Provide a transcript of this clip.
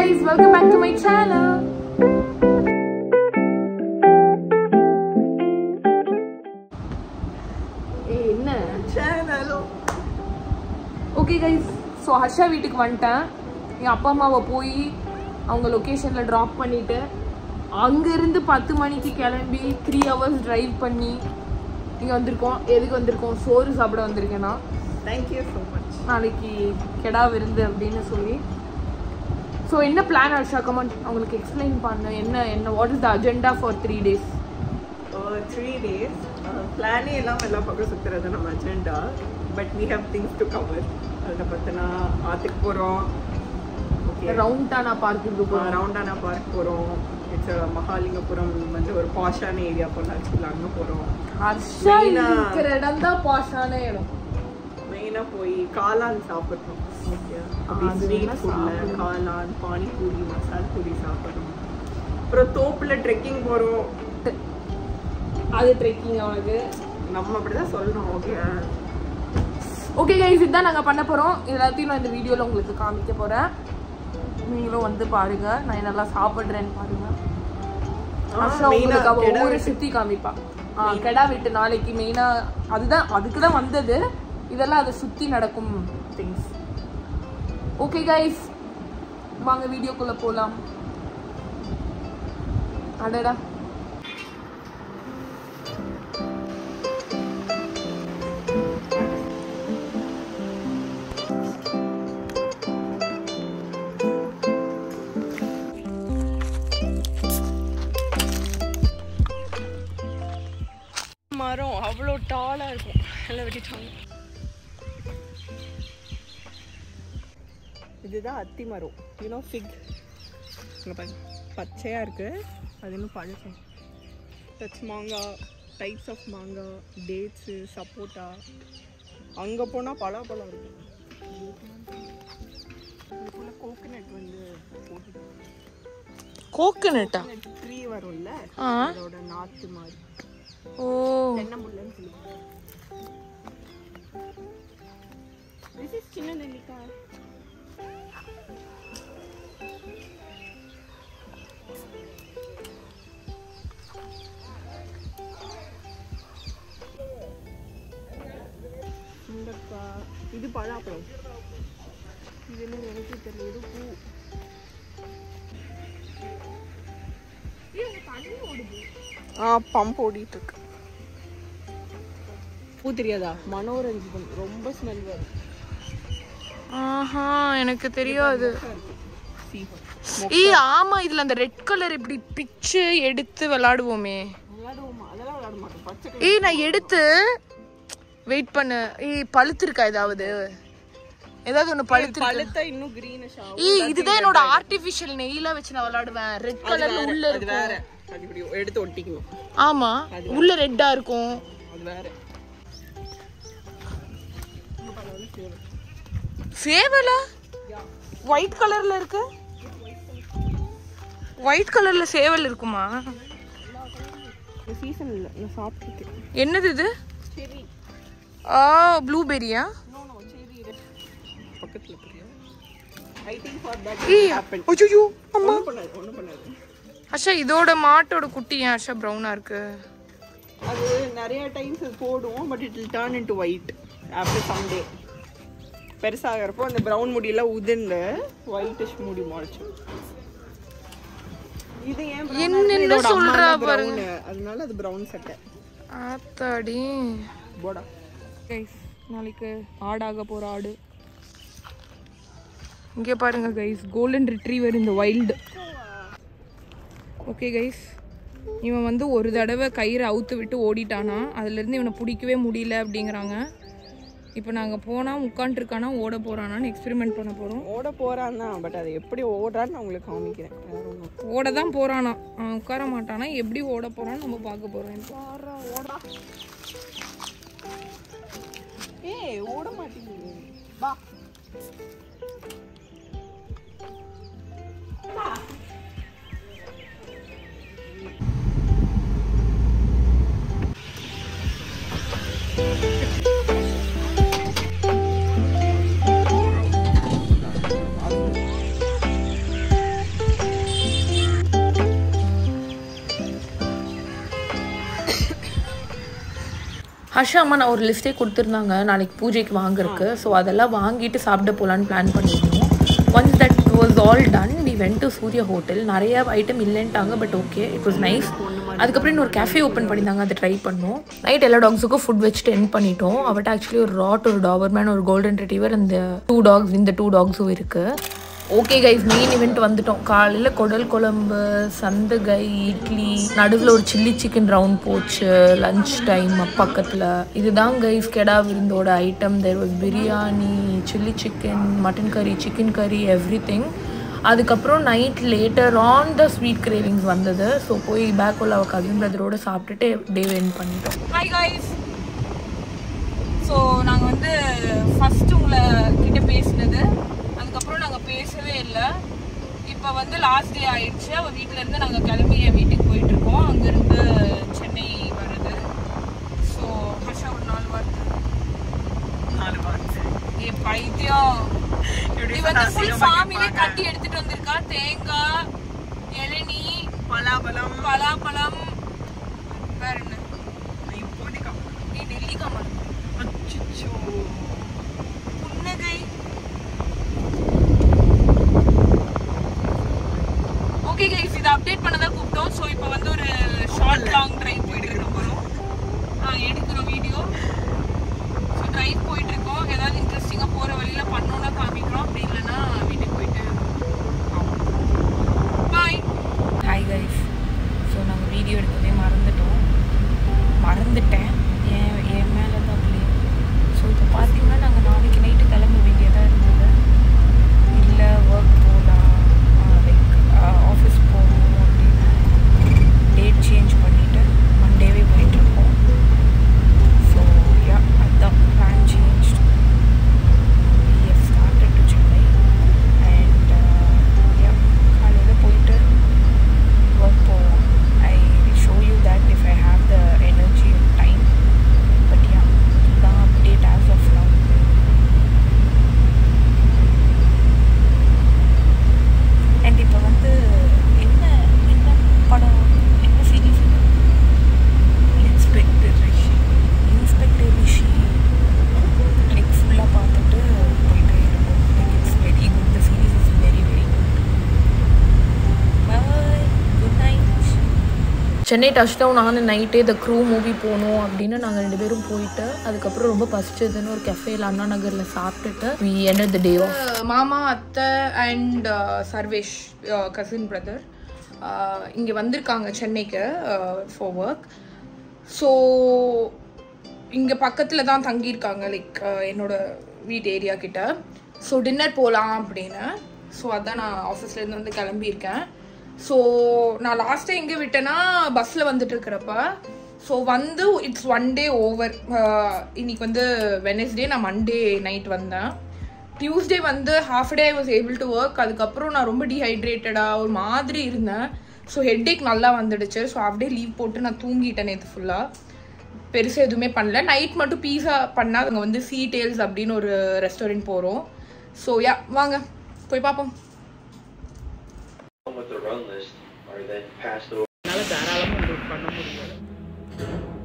guys, welcome back to my channel. ஏய், என்ன சேனலும் ஓகே கைஸ் ஸோ ஹர்ஷா வீட்டுக்கு வந்துட்டேன் என் அப்பா அம்மாவை போய் அவங்க லொக்கேஷனில் ட்ராப் பண்ணிவிட்டு அங்கேருந்து பத்து மணிக்கு கிளம்பி த்ரீ ஹவர்ஸ் டிரைவ் பண்ணி இங்கே வந்திருக்கோம் எதுக்கு வந்திருக்கோம் சோறு சாப்பிட வந்திருக்கேன் நான் தேங்க்யூ ஸோ மச் நாளைக்கு கெடா விருந்து அப்படின்னு சொல்லி ஸோ என்ன பிளான் ஹர்ஷா கமெண்ட் அவங்களுக்கு எக்ஸ்பிளைன் பண்ண என்ன என்ன what is the agenda for three days three days பிளானே எல்லாம் எல்லா பக்கம் சுற்றுறது நம்ம agenda but we have things to cover அதில் பார்த்தினா ஆற்றுக்கு போகிறோம் ஓகே ரவுண்டானா பார்க்குக்கு போகிறோம் ரவுண்டானா பார்க் போகிறோம் இட்ஸ் மகாலிங்கபுரம் வந்து ஒரு பாஷான ஏரியா பொள்ளாச்சியில் அங்கே போகிறோம் ஹர்ஷா Main ஆ- இருக்கிற இடம் தான் பாஷான இடம் மெயினாக போய் காளான் சாப்பிட்றோம் ஓகே அப்படி அது ஸ்ட்ரீட் வேணா ஃபுட்டில் சாப்பிடணும். காளான் பானிபூரி மசால் பூரி சாப்பிடணும் அப்புறம் தோப்பில் ட்ரெக்கிங் போகிறோம் அது ட்ரெக்கிங் அவனுக்கு நம்ம அப்படிதான் சொல்லணும் ஓகே ஓகே கைஸ் இதுதான் நாங்கள் பண்ண போகிறோம் எல்லாத்தையும் நான் இந்த வீடியோவில் உங்களுக்கு காமிக்க போகிறேன் நீங்களும் வந்து பாருங்க நான் நல்லா சாப்பிட்றேன்னு பாருங்க ஹர்ஷா உங்களுக்கு அவ ஊரை சுற்றி காமிப்பா ஆ கெடா விட்டு நாளைக்கு மெயினாக அதுதான் அதுக்கு தான் வந்தது இதெல்லாம் அதை சுற்றி நடக்கும் திங்ஸ் ஓகே கைஸ் வாங்க வீடியோக்குள்ளே போகலாம் அடடா மரம் அவ்வளோ டாலாக இருக்கும் எல்லாம் வெட்டிட்டாங்க இதுதான் அத்தி மரம் யூனோ ஃபிக் இங்கே பாருங்க பச்சையாக இருக்கு அது இன்னும் பழுக்கும் டச் மாங்காய் டைப்ஸ் ஆஃப் மாங்காய் டேட்ஸு சப்போட்டா அங்கே போனால் பலாப்பழம் இருக்கும் இதுக்குள்ள கோகனட் வந்து போட்டு கோகனட்டா ட்ரீ வரும்ல ஆ அதோட நாத்து மாதிரி ஓ தென்னமுள்ளன்னு சொல்லுவாங்க திஸ் இஸ் சின்ன நெல்லிக்காய் சுண்டக்காய் இது பழாப்பழம் இது என்ன எனக்கு தெரியல இது பூ ஆ பம்ப் ஓடிட்டு இருக்கு பூ தெரியாதா மனோரஞ்சிதம் ரொம்ப ஸ்மெல் வரும் ஆஹா எனக்கு தெரியாது See, ஏய் ஆமா இதுல அந்த ரெட் கலர் இப்படி பிச்சு எடுத்து விளையாடுவோமே விளையாடுவோமா அதெல்லாம் விளையாட மாட்டோம் பச்சை ஏய் நான் எடுத்து வெயிட் பண்ணு ஏய் பழுத்திருக்கா ஏதாவது ஏதாவது ஒண்ணு பழுத்து பழுத்தா இன்னும் கிரீனிஷ் ஆகும் ஏய் இதுதான் என்னோட ஆர்டிபிஷியல் நெயில வச்சு நான் விளையாடுவேன் ரெட் கலர்ல உள்ள அது இருக்கும் வேற அது இப்படி எடுத்து ஒட்டிக்கணும் ஆமா உள்ள ரெட்டா இருக்கும் அது வேற சேவலா ஒயிட் கலர்ல இருக்கு ஒயிட் கலர்ல சேவல் இருக்குமா இந்த சீசன் இல்லை நான் சாப்பிட்டுருக்கேன் என்னது இது சரி ஆ ப்ளூபெரியா நோ நோ சரி பக்கத்துல புரியா ஐ திங்க் ஃபார் தட் ஏய் ஹேப்பன் அய்யோ அம்மா ஒன்றும் பண்ணாது ஒன்றும் பண்ணாது அஷா இதோட மாட்டோட குட்டி ஏன் அஷா ப்ரௌனா இருக்கு அது நிறைய டைம்ஸ் அது போடும் but it will turn into white after someday பெருசாகிறப்போ அந்த ப்ரௌன் முடியெல்லாம் உதிர்ந்து ஒயிட்டிஷ் முடி முளைச்சு இது ஏன் brown ஆ என்னென்ன இருக்கு? இதோட அம்மா சொல்றா தான் பாருங்க. brown. அதனால அது ப்ரௌன் சட்டை ஆத்தாடி போடா கைஸ் நாளைக்கு ஆடாக போற ஆடு இங்கே பாருங்க கைஸ் கோல்டன் ரிட்ரீவர் இந்த வைல்டு ஓகே கைஸ் இவன் வந்து ஒரு தடவை கயிறு அவுத்து விட்டு ஓடிட்டானா அதுலேருந்து இவனை பிடிக்கவே முடியல அப்படிங்கிறாங்க இப்போ நாங்கள் போனால் உட்காந்துருக்கானா ஓட போகிறானான்னு எக்ஸ்பெரிமெண்ட் பண்ண போகிறோம் ஓட போறான் தான் பட் அது எப்படி ஓடுறான்னு நான் உங்களுக்கு காமிக்கிறேன் வேற ஒண்ணும் ஓட தான் போகிறானா அவன் உட்கார மாட்டானா எப்படி ஓட போகிறான்னு நம்ம பார்க்க போகிறோம் ஓடுறா ஓடுறா ஏய் ஓட மாட்டேங்குது வா ஹர்ஷா அம்மா நான் ஒரு லிஸ்ட்டே கொடுத்துருந்தாங்க நாளைக்கு பூஜைக்கு வாங்குறதுக்கு ஸோ அதெல்லாம் வாங்கிட்டு சாப்பிட போகலான்னு பிளான் பண்ணியிருந்தோம் once that was all done we went to Surya hotel நிறைய ஐட்டம் இல்லைன்ட்டாங்க but okay it was nice அதுக்கப்புறம் இன்னொரு கேஃபே ஓப்பன் பண்ணியிருந்தாங்க அதை ட்ரை பண்ணோம் நைட் எல்லா டாக்ஸுக்கும் ஃபுட் வச்சுட்டு என் பண்ணிட்டோம் அவட்ட ஆக்சுவலி ஒரு ராட் ஒரு டாபர்மேன் ஒரு கோல்டன் ரெட்டிவர் இந்த டூ டாக்ஸ் இந்த டூ டாக்ஸும் இருக்குது ஓகே கைஸ் மெயின் இவெண்ட் வந்துட்டோம் காலையில் குடல் குழம்பு சந்தகை இட்லி நடுவில் ஒரு சில்லி சிக்கன் ரவுண்ட் போச்சு லஞ்ச் டைம் பக்கத்தில் இதுதான் கைஸ் கெடா விருந்தோட item there was biryani chilli chicken mutton கறி சிக்கன் கறி எவ்ரி திங் அதுக்கப்புறம் night later on the sweet cravings வந்தது ஸோ போய் பேக் உள்ள அவள் கசின் பிரதரோட சாப்பிட்டுட்டு டே எண்ட் பண்ணிட்டோம் ஹாய் கைஸ் ஸோ நாங்கள் வந்து ஃபஸ்ட்டு உங்களை கிட்ட பேசினது அதுக்கப்புறம் நாங்கள் பேசவே இல்லை இப்போ வந்து லாஸ்ட் டே ஆயிடுச்சு அவள் வீட்டிலேருந்து நாங்கள் கிளம்பி என் வீட்டுக்கு போயிட்டுருக்கோம் அங்கேருந்து சென்னை வருது ஸோ ஹர்ஷா ஒரு நாலு வாரத்து நாலு வாரத்து ஏ பைத்தியம் இப்படி இவ வந்து ஃபுல் அசிங்கமா ஃபார்மிலே கேட்பாங்க. கட்டி எடுத்துட்டு வந்திருக்கா தேங்காய் இளநீ பலாபலம் பலாப்பழம் வேற என்ன இப்போதைக்கு நீ நெல்லிக்காய் மரம் அச்சோ புன்னகை ஓகே கைஸ் இதை அப்டேட் பண்ணதா கூப்பிட்டோம் ஸோ இப்போ வந்து ஒரு ஷார்ட் லாங் டிரைவ் போயிட்டு இருக்க போகிறோம் ஆ எடுக்கிறோம் வீடியோ ஸோ டிரைவ் போயிட்டு இருக்கோம் ஏதாவது இன்ட்ரெஸ்டிங்காக போகிற வழியில் பண்ணோன்னா காமிக்கிறோம் அப்படி இல்லைன்னா வீட்டுக்கு போயிட்டு பாய் ஹாய் கைஸ் ஸோ நாங்கள் வீடியோ எடுக்கவே மறந்துட்டோம் மறந்துட்டேன் என் என் மேலே தான் ப்ளே ஸோ இப்போ பார்த்தீங்கன்னா நாங்கள் நாளைக்கு நைட்டு கிளம்ப வேண்டியதாக இருந்தது இல்லை ஒர்க் போகலாம் லைக் ஆஃபீஸ் போகணும் அப்படின்னு டேட் சேஞ்ச் பண்ணிவிட்டு மண்டேவே போயிட்டுருக்கோம் ஸோ யா அதுதான் plan change we have started to Chennai and uh, yeah காலையில் போயிட்டு ஒர்க் போவோம் I show you that if I have the energy and time but yeah இதுதான் update as of now and இப்போ வந்து என்ன என்ன படம் என்ன series inspector Rishi inspector Rishi like ஃபுல்லாக பார்த்துட்டு போயிட்டே இருக்கும் like it's very good the series is very very good bye good night Chennai touch down ஆன நைட்டே த க்ரூ மூவி போகணும் அப்படின்னு நாங்கள் ரெண்டு பேரும் போயிட்டு அதுக்கப்புறம் ரொம்ப பசிச்சதுன்னு ஒரு கெஃபேல அண்ணா நகரில் சாப்பிட்டுட்டு வி எண்ட் த டே மாமா அத்தை அண்ட் சர்வேஷ் கசின் பிரதர் இங்கே வந்திருக்காங்க சென்னைக்கு ஃபார் ஒர்க் ஸோ இங்கே பக்கத்தில் தான் தங்கியிருக்காங்க லைக் என்னோட வீட்டு ஏரியா கிட்ட ஸோ டின்னர் போகலாம் அப்படின்னு ஸோ அதான் நான் ஆஃபீஸ்லேருந்து வந்து கிளம்பியிருக்கேன் ஸோ நான் லாஸ்ட்டாக எங்கே விட்டேன்னா பஸ்ஸில் வந்துட்டு இருக்கிறப்ப ஸோ வந்து இட்ஸ் ஒன் டே ஓவர் இன்னைக்கு வந்து வெனஸ்டே நான் மண்டே நைட் வந்தேன் டியூஸ்டே வந்து half day I was able to work அதுக்கப்புறம் நான் ரொம்ப டீஹைட்ரேட்டடாக ஒரு மாதிரி இருந்தேன் ஸோ ஹெட்டேக் நல்லா வந்துடுச்சு ஸோ ஹாஃப் டே லீவ் போட்டு நான் தூங்கிட்டேன் நேற்று ஃபுல்லாக பெருசாக எதுவுமே பண்ணல நைட் மட்டும் பீஸா பண்ணால் அங்கே வந்து சீ டேல்ஸ் அப்படின்னு ஒரு ரெஸ்டாரண்ட் போகிறோம் ஸோ யா வாங்க போய் பார்ப்போம் with the run list are then passed over என்னால் தாராளமாக உங்களுக்கு பண்ண முடியாது